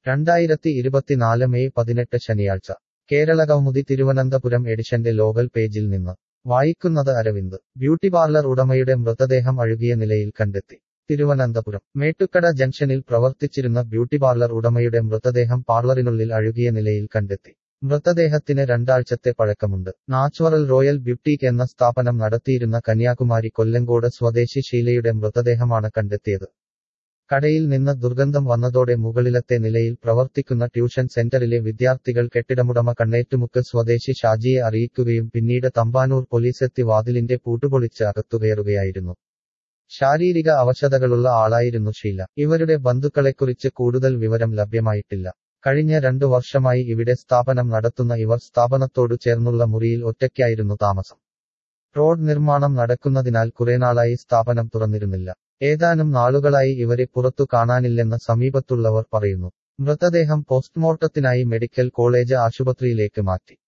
രണ്ടായിരത്തി ഇരുപത്തിനാല് മെയ് പതിനെട്ട് ശനിയാഴ്ച കേരള കൗമുദി തിരുവനന്തപുരം എഡിഷന്റെ ലോകൽ പേജിൽ നിന്ന് വായിക്കുന്നത് അരവിന്ദ് ബ്യൂട്ടി പാർലർ ഉടമയുടെ മൃതദേഹം അഴുകിയ നിലയിൽ കണ്ടെത്തി തിരുവനന്തപുരം മേട്ടുക്കട ജംഗ്ഷനിൽ പ്രവർത്തിച്ചിരുന്ന ബ്യൂട്ടി പാർലർ ഉടമയുടെ മൃതദേഹം പാർലറിനുള്ളിൽ അഴുകിയ നിലയിൽ കണ്ടെത്തി മൃതദേഹത്തിന് രണ്ടാഴ്ചത്തെ പഴക്കമുണ്ട് നാച്ചുറൽ റോയൽ ബ്യൂട്ടീക്ക് എന്ന സ്ഥാപനം നടത്തിയിരുന്ന കന്യാകുമാരി കൊല്ലങ്കോട് സ്വദേശി ഷീലയുടെ മൃതദേഹമാണ് കണ്ടെത്തിയത് കടയിൽ നിന്ന് ദുർഗന്ധം വന്നതോടെ മുകളിലത്തെ നിലയിൽ പ്രവർത്തിക്കുന്ന ട്യൂഷൻ സെന്ററിലെ വിദ്യാർത്ഥികൾ കെട്ടിടമുടമ കണ്ണേറ്റുമുക്ക് സ്വദേശി ഷാജിയെ അറിയിക്കുകയും പിന്നീട് തമ്പാനൂർ പോലീസെത്തി വാതിലിന്റെ പൂട്ടുപൊളിച്ച് അകത്തുകയറുകയായിരുന്നു ശാരീരിക അവശതകളുള്ള ആളായിരുന്നു ഷീല ഇവരുടെ ബന്ധുക്കളെക്കുറിച്ച് കൂടുതൽ വിവരം ലഭ്യമായിട്ടില്ല കഴിഞ്ഞ രണ്ടു വർഷമായി ഇവിടെ സ്ഥാപനം നടത്തുന്ന ഇവർ സ്ഥാപനത്തോടു ചേർന്നുള്ള മുറിയിൽ ഒറ്റയ്ക്കായിരുന്നു താമസം റോഡ് നിർമ്മാണം നടക്കുന്നതിനാൽ കുറേനാളായി സ്ഥാപനം തുറന്നിരുന്നില്ല ഏതാനും നാളുകളായി ഇവരെ പുറത്തു കാണാനില്ലെന്ന് സമീപത്തുള്ളവർ പറയുന്നു മൃതദേഹം പോസ്റ്റ്മോർട്ടത്തിനായി മെഡിക്കൽ കോളേജ് ആശുപത്രിയിലേക്ക് മാറ്റി